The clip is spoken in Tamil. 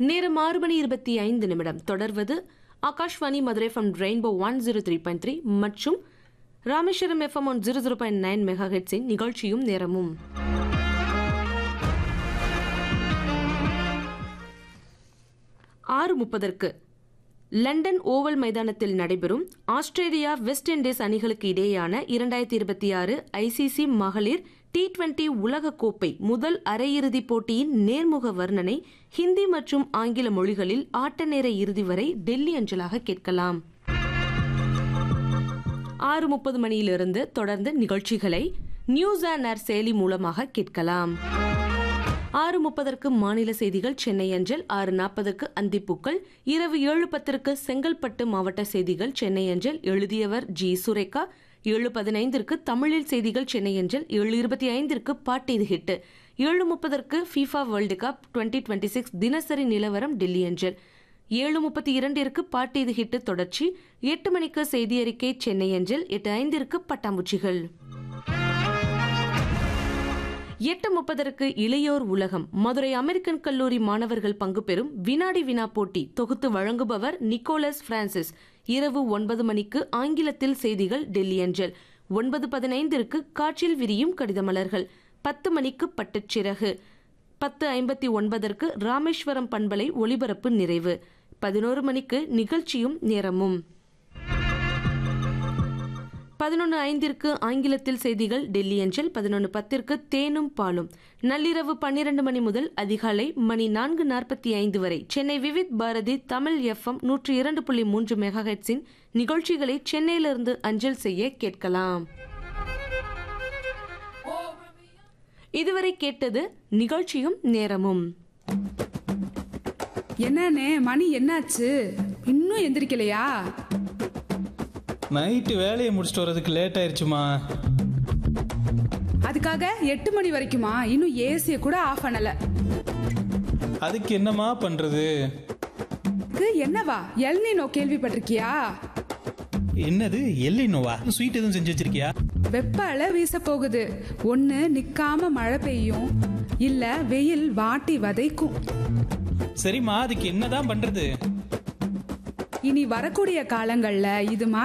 நேரம் ஆறு மணி இருபத்தி ஐந்து நிமிடம் தொடர்வது Akashvani Madurai from rainbow one zero three point three மற்றும் Rameswaram FM one zero zero point nine mega ஹெட்ஸின் நிகழ்ச்சியும் நேரமும் ஆறு முப்பதற்கு லண்டன் ஓவல் மைதானத்தில் நடைபெறும் ஆஸ்திரேலியா வெஸ்ட் இண்டீஸ் அணிகளுக்கு இடையேயான இரண்டாயிரத்தி இருபத்தி ஆறு ஐசிசி மகளிர் டி டுவெண்டி உலகக்கோப்பை முதல் அரையிறுதிப் போட்டியின் நேர்முக வர்ணனை ஹிந்தி மற்றும் ஆங்கில மொழிகளில் ஆட்ட நேர இறுதி வரை டெல்லி அஞ்சலாக கேட்கலாம் ஆறு முப்பது மணியிலிருந்து தொடர்ந்து நிகழ்ச்சிகளை நியூஸ் அண்ட் ஏர் செயலி மூலமாக கேட்கலாம் ஆறு முப்பதற்கு மாநில செய்திகள் சென்னை அஞ்சல் ஆறு நாற்பதற்கு அந்திப்பூக்கள் இரவு ஏழு பத்திற்கு செங்கல்பட்டு மாவட்ட செய்திகள் சென்னை அஞ்சல் எழுதியவர் ஜி சுரேகா ஏழு பதினைந்திற்கு தமிழில் செய்திகள் சென்னை அஞ்சல் ஏழு இருபத்தி ஐந்திற்கு பாட்டு இது ஹிட்டு ஏழு முப்பதற்கு FIFA world cup twenty twenty six தினசரி நிலவரம் டெல்லி அஞ்சல் ஏழு முப்பத்தி இரண்டிற்கு பாட்டு இது ஹிட்டு தொடர்ச்சி எட்டு மணிக்கு செய்தி அறிக்கை சென்னை அஞ்சல் எட்டு ஐந்திற்கு பட்டாம்பூச்சிகள் எட்டு முப்பதற்கு இளையோர் உலகம் மதுரை அமெரிக்கன் கல்லூரி மாணவர்கள் பங்கு பெறும் வினாடி வினா போட்டி தொகுத்து வழங்குபவர் நிக்கோலஸ் பிரான்சிஸ் இரவு ஒன்பது மணிக்கு ஆங்கிலத்தில் செய்திகள் டெல்லி அஞ்சல் ஒன்பது பதினைந்திற்கு காற்றில் விரியும் கடிதமலர்கள் பத்து மணிக்கு பட்டுச்சிறகு பத்து ஐம்பத்தி ஒன்பதற்கு ராமேஸ்வரம் பண்பலை ஒளிபரப்பு நிறைவு பதினோரு மணிக்கு நிகழ்ச்சியும் நேரமும் பதினொன்று ஐந்திற்கு ஆங்கிலத்தில் செய்திகள் டெல்லி அஞ்சல் பதினொன்று பத்திற்கு தேனும் பாலும் நள்ளிரவு பன்னிரண்டு மணி முதல் அதிகாலை மணி நான்கு நாற்பத்தி ஐந்து வரை சென்னை விவித் பாரதி தமிழ் எஃப்எம் நூற்றி இரண்டு புள்ளி மூன்று மெகாஹெட்ஸின் நிகழ்ச்சிகளை சென்னையிலிருந்து அஞ்சல் செய்ய கேட்கலாம் இதுவரை கேட்டது நிகழ்ச்சியும் நேரமும் என்னண்ணே மணி என்னாச்சு இன்னும் எந்திரிக்கலையா நைட்டு வேலையை முடிச்சுட்டு வரதுக்கு லேட் ஆயிடுச்சுமா அதுக்காக எட்டு மணி வரைக்குமா இன்னும் ஏசிய கூட ஆஃப் பண்ணல அதுக்கு என்னம்மா பண்றது இது என்னவா எல்னினோ கேள்விப்பட்டிருக்கியா என்னது எல்லினோவா ஸ்வீட் எதுவும் செஞ்சு வச்சிருக்கியா வெப்ப அலை வீச போகுது ஒண்ணு நிக்காம மழை பெய்யும் இல்ல வெயில் வாட்டி வதைக்கும் சரிம்மா அதுக்கு என்னதான் பண்றது இனி வரக்கூடிய காலங்கள்ல இது மாதிரி